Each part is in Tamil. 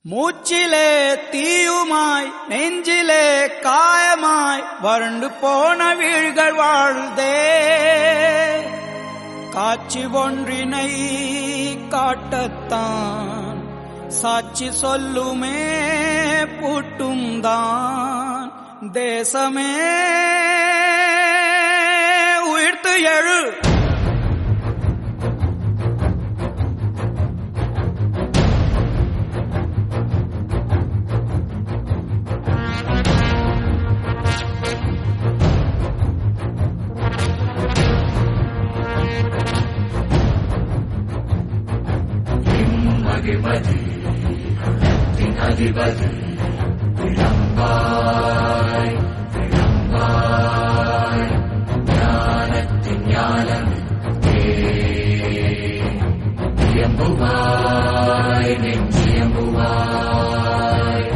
மூச்சிலே தீயுமாய் நெஞ்சிலே காயமாய் வறண்டு போன வீழ்கள் வாழ்தே காட்சி ஒன்றினை காட்டத்தான் சாட்சி சொல்லுமே பூட்டும் தான் தேசமே உயிர்த்து எழு மகிழ்மதி உள்ளத்தின் அதிபதி விளம்பாய் விளம்பாய் ஞானத்தின் ஞானம் எம்புவாய் நெஞ்சியம்புவாய்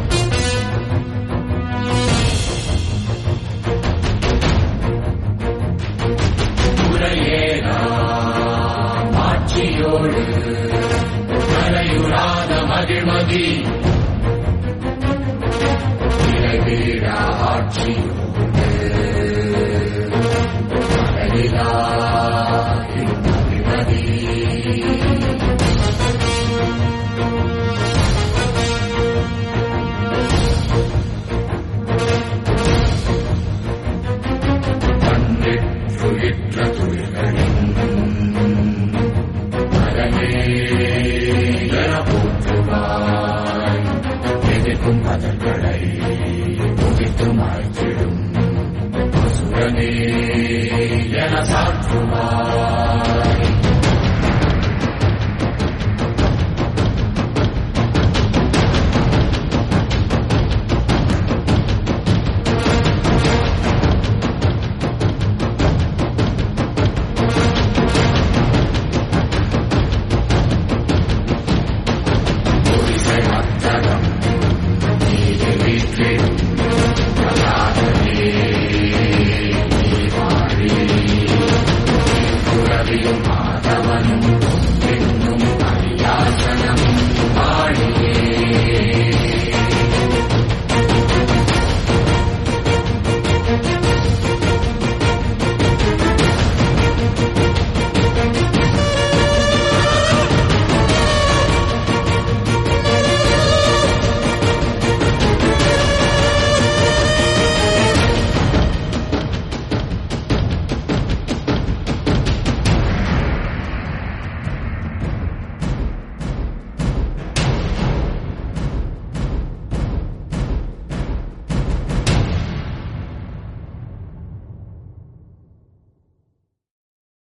உரையேனாம் ஆட்சியோடு மலையுறாத மகிழ்மதி இறைவீழா ஆட்சியோடு மகளிலா மகிழ்மதி மண்ணிற்றுயிற்ற துளிகளின் மரமே என போற்றுவாய் எதிர்க்கும் பதங்களை புதித்து மாய்த்திடும் அசுரனே என சாற்றுவாய்